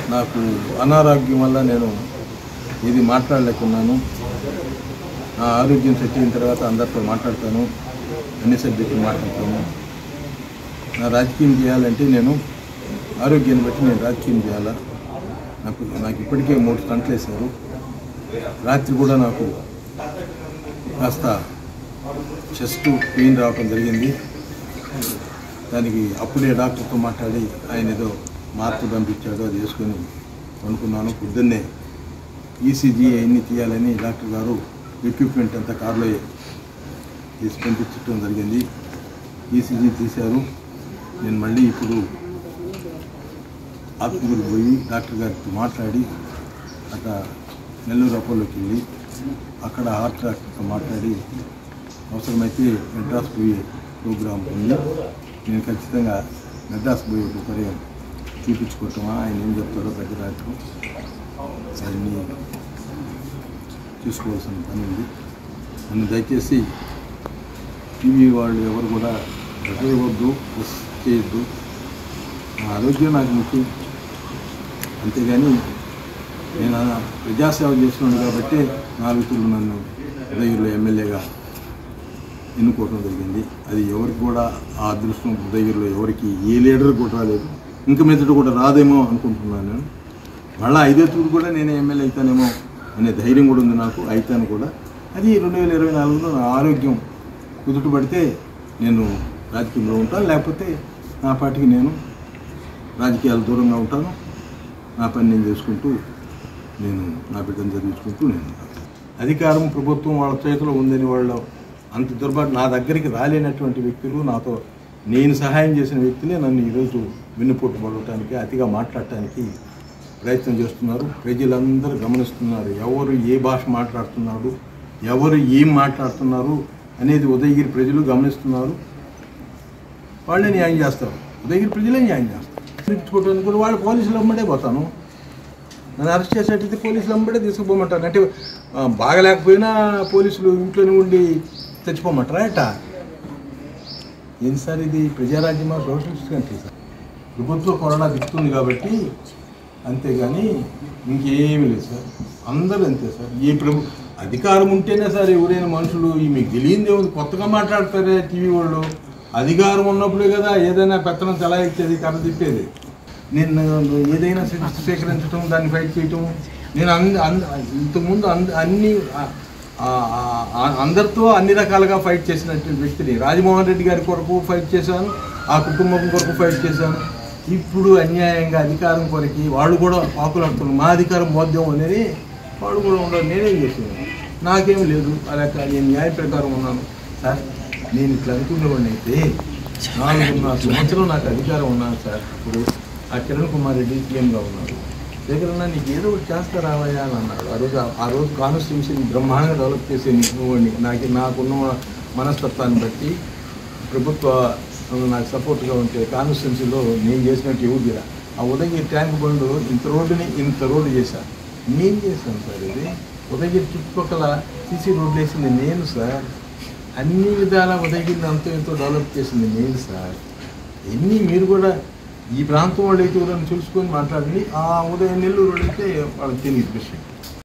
నాకు అనారోగ్యం వల్ల నేను ఇది మాట్లాడలేకున్నాను నా ఆరోగ్యం సెట్ అయిన తర్వాత అందరితో మాట్లాడతాను అన్ని సబ్జెక్టులు మాట్లాడతాను నా రాజకీయం చేయాలంటే నేను ఆరోగ్యాన్ని బట్టి నేను రాజకీయం చేయాలా నాకు నాకు ఇప్పటికే మూడు స్టంట్లు వేశారు రాత్రి కూడా నాకు కాస్త చెస్ట్ పెయిన్ రావటం జరిగింది దానికి అప్పుడే డాక్టర్తో మాట్లాడి ఆయన ఏదో మార్పు పంపించాడు అది వేసుకొని అనుకున్నాను పొద్దున్నే ఈసీజీ అన్ని తీయాలని డాక్టర్ గారు ఎక్విప్మెంట్ అంతా కారులో తీసి పంపించడం జరిగింది ఈసీజీ తీశారు నేను మళ్ళీ ఇప్పుడు ఆత్మగురికి పోయి డాక్టర్ గారితో మాట్లాడి అక్కడ నెల్లూరు అపోలోకి వెళ్ళి అక్కడ హార్ట్ డాక్టర్తో మాట్లాడి అవసరమైతే మెడ్రాస్ పోయే ప్రోగ్రాం ఉంది నేను ఖచ్చితంగా మెడ్రాస్ పోయే ఉపకార్యం చూపించుకోవటమా ఆయన ఏం చెప్తారో పెద్ద డాక్టర్ అవన్నీ చూసుకోవాల్సిన పని ఉంది నన్ను దయచేసి టీవీ వాళ్ళు ఎవరు కూడా ఇవ్వద్దు ప్రెస్ చేయొద్దు నా ఆరోగ్యం నాకు ముఖ్యం అంతేగాని నేను ఆ ప్రజాసేవ చేస్తున్నాను కాబట్టి నాలుగుతులు నన్ను ఉదయంలో ఎమ్మెల్యేగా ఎన్నుకోవడం జరిగింది అది ఎవరికి కూడా ఆ అదృష్టం ఉదయంలో ఎవరికి ఏ లీడర్ కూడా రాలేదు ఇంక మీదట కూడా రాదేమో అనుకుంటున్నాను నేను మళ్ళీ ఐదో తూరు కూడా నేనే ఎమ్మెల్యే అవుతానేమో అనే ధైర్యం కూడా ఉంది నాకు అవుతాను కూడా అది రెండు వేల ఇరవై నాలుగులో నా ఆరోగ్యం కుదుటపడితే నేను రాజకీయంలో ఉంటాను లేకపోతే నా పార్టీకి నేను రాజకీయాలు దూరంగా ఉంటాను నా పని నేను చేసుకుంటూ నేను నా బిడ్డను చదివించుకుంటూ నేను ఉంటాను. అధికారం ప్రభుత్వం వాళ్ళ చేతిలో ఉందని వాళ్ళు అంత దుర్బాటు నా దగ్గరికి రాలేనటువంటి వ్యక్తులు నాతో నేను సహాయం చేసిన వ్యక్తులే నన్ను ఈరోజు వెన్నుపోటు పడటానికి అతిగా మాట్లాడటానికి ప్రయత్నం చేస్తున్నారు ప్రజలందరూ గమనిస్తున్నారు ఎవరు ఏ భాష మాట్లాడుతున్నాడు ఎవరు ఏం మాట్లాడుతున్నారు అనేది ఉదయగిరి ప్రజలు గమనిస్తున్నారు వాళ్ళే న్యాయం చేస్తారు ఉదయగిరి ప్రజలే న్యాయం చేస్తారు తీర్చుకోవడానికి కూడా వాళ్ళు పోలీసులు అమ్మడే పోతాను నన్ను అరెస్ట్ చేసేటైతే పోలీసులు అమ్మడే తీసుకుపోమంటారు అంటే ఆ, బాగలేకపోయినా పోలీసులు ఇంట్లోనే ఉండి తెచ్చిపోమంటారా ఎట ఏంటి సార్ ఇది ప్రజారాజ్యమా సోషలిస్ట్ కంట్రీ సార్ ప్రభుత్వ కొరడా దిక్కుతుంది కాబట్టి అంతేగాని ఇంకేమీ లేదు సార్ అందరూ అంతే సార్ ఈ ప్రభు అధికారం ఉంటేనే సార్ ఎవరైనా మనుషులు ఈ మీకు తెలియంది ఏముంది కొత్తగా మాట్లాడతారే టీవీ వాళ్ళు అధికారం ఉన్నప్పుడే కదా ఏదైనా పెత్తనం చలాయించేది కథ తిప్పేది నేను ఏదైనా స్వీ- స్వీకరించడం దాన్ని ఫైట్ చేయటం నేను అంద అంద- ఇంతకుముందు అంద అన్ని ఆ- ఆ- ఆ- అందరితో అన్ని రకాలుగా ఫైట్ చేసినటువంటి వ్యక్తిని రాజమోహన్ రెడ్డి గారి కొరకు ఫైట్ చేశాను ఆ కుటుంబం కొరకు ఫైట్ చేశాను ఇప్పుడు అన్యాయంగా అధికారం కొరకి వాళ్ళు కూడా పాకులాడుతున్నారు మా అధికారం మోద్యం అనేది వాళ్ళు కూడా ఉండరు నేనేం చేస్తున్నాను నాకేం లేదు అలా కాదు, నేను న్యాయ ప్రకారం ఉన్నాను సార్ నేను ఇట్లా అనుకునేవాడిని అయితే నాలుగున్నర సంవత్సరం నాకు అధికారం ఉన్నాను సార్ ఇప్పుడు ఆ కిరణ్ కుమార్ రెడ్డి సీఎంగా ఉన్నారు దగ్గర నీకు ఏదో ఒకటి చేస్తా రావయ్యా అని అన్నాడు ఆ రోజు ఆ రోజు కాన్స్టిట్యూన్సీని బ్రహ్మాండంగా డెవలప్ చేసే నువ్వండి నాకు నాకున్న మనస్తత్వాన్ని బట్టి ప్రభుత్వ నాకు సపోర్ట్గా ఉంటే కాన్స్టిట్యున్సీలో నేను చేసినట్టు ఎవరు చేయరా ఆ ఉదయగిరి ట్యాంక్ బండ్ ఇంత రోడ్డుని ఇంత రోడ్డు చేశాను నేను చేశాను సార్ ఇది ఉదయగిరి చుట్టుపక్కల సీసీ రోడ్లు వేసింది నేను సార్ అన్ని విధాల ఉదయగిరిని అంతో ఎంతో డెవలప్ చేసింది నేను సార్ ఎన్ని మీరు కూడా ఈ ప్రాంతం వాళ్ళు అయితే ఎవరైనా చూసుకొని మాట్లాడండి ఆ ఉదయం నెల్లూరు వాళ్ళు అయితే వాళ్ళకి తెలియదు విషయం